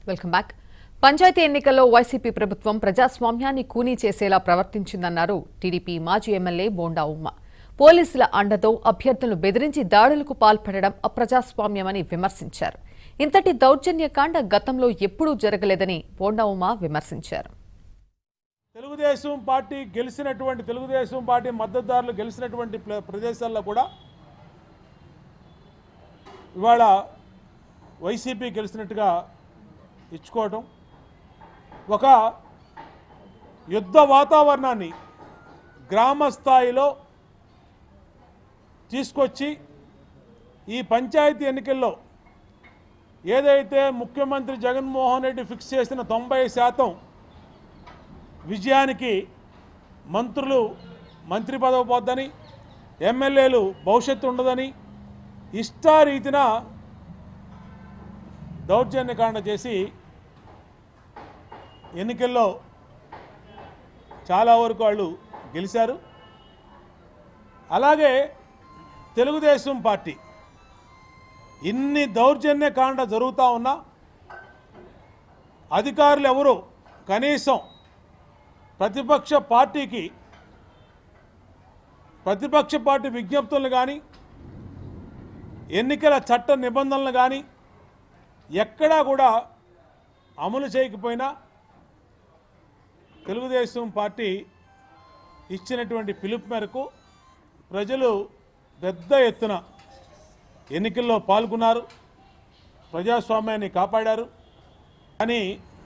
welcome back panchayat ఎన్నికల్లో YCP ప్రభుత్వం ప్రజాస్వామ్యాన్ని కూనీ చేసేలా ప్రవర్తించిందన్నారు టీడీపీ మాజీ ఎమ్మెల్యే బోండా ఉమ్మ పోలీసుల అండతో అభ్యర్థులను బెదిరించి దాడులకు పాల్పడడం అప్రజాస్వామ్యమని విమర్శించారు ఇంతటి దౌర్జన్యకాండ గతంలో ఎప్పుడూ జరగలేదని బోండా ఉమ్మ విమర్శించారు తెలుగుదేశం పార్టీ గెలిచినటువంటి తెలుగుదేశం పార్టీ మద్దతుదారులు గెలిచినటువంటి ప్ర- ప్రదేశాల్లో కూడా ఇవాళ వైసీపీ గెలిచినట్టుగా ఇచ్చుకోవటం ఒక యుద్ధ వాతావరణాన్ని గ్రామ స్థాయిలో తీసుకొచ్చి ఈ పంచాయతీ ఎన్నికల్లో ఏదైతే ముఖ్యమంత్రి జగన్మోహన్ రెడ్డి ఫిక్స్ చేసిన తొంభై శాతం విజయానికి మంత్రులు మంత్రి పదవి పోద్దని ఎమ్మెల్యేలు భవిష్యత్తు ఉండదని ఇష్టారీతిన దౌర్జన్యకాండ చేసి ఎన్నికల్లో చాలా వరకు వాళ్ళు గెలిచారు అలాగే తెలుగుదేశం పార్టీ ఇన్ని దౌర్జన్యకాండ జరుగుతూ ఉన్నా అధికారులు ఎవరు కనీసం ప్రతిపక్ష పార్టీకి ప్రతిపక్ష పార్టీ విజ్ఞప్తులను కానీ ఎన్నికల చట్ట నిబంధనలు కానీ ఎక్కడా కూడా అమలు చేయకపోయినా తెలుగుదేశం పార్టీ ఇచ్చినటువంటి పిలుపు మేరకు ప్రజలు పెద్ద ఎత్తున ఎన్నికల్లో పాల్గొన్నారు ప్రజాస్వామ్యాన్ని కాపాడారు కానీ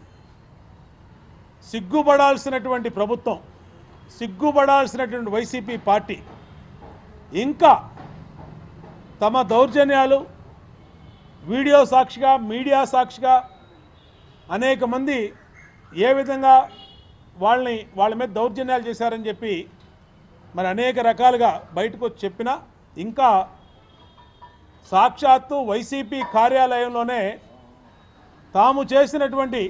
సిగ్గుపడాల్సినటువంటి ప్రభుత్వం సిగ్గుపడాల్సినటువంటి వైసీపీ పార్టీ ఇంకా తమ దౌర్జన్యాలు వీడియో సాక్షిగా మీడియా సాక్షిగా అనేక మంది ఏ విధంగా వాళ్ళని వాళ్ళ మీద దౌర్జన్యాలు చేశారని చెప్పి మరి అనేక రకాలుగా బయటకు వచ్చి చెప్పినా ఇంకా సాక్షాత్తు వైసీపీ కార్యాలయంలోనే తాము చేసినటువంటి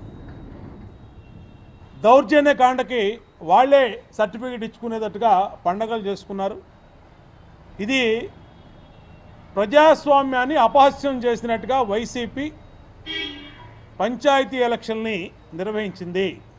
దౌర్జన్యకాండకి వాళ్ళే సర్టిఫికేట్ ఇచ్చుకునేటట్టుగా పండగలు చేసుకున్నారు ఇది ప్రజాస్వామ్యాన్ని అపహాస్యం చేసినట్టుగా వైసీపీ పంచాయతీ ఎలక్షన్ని నిర్వహించింది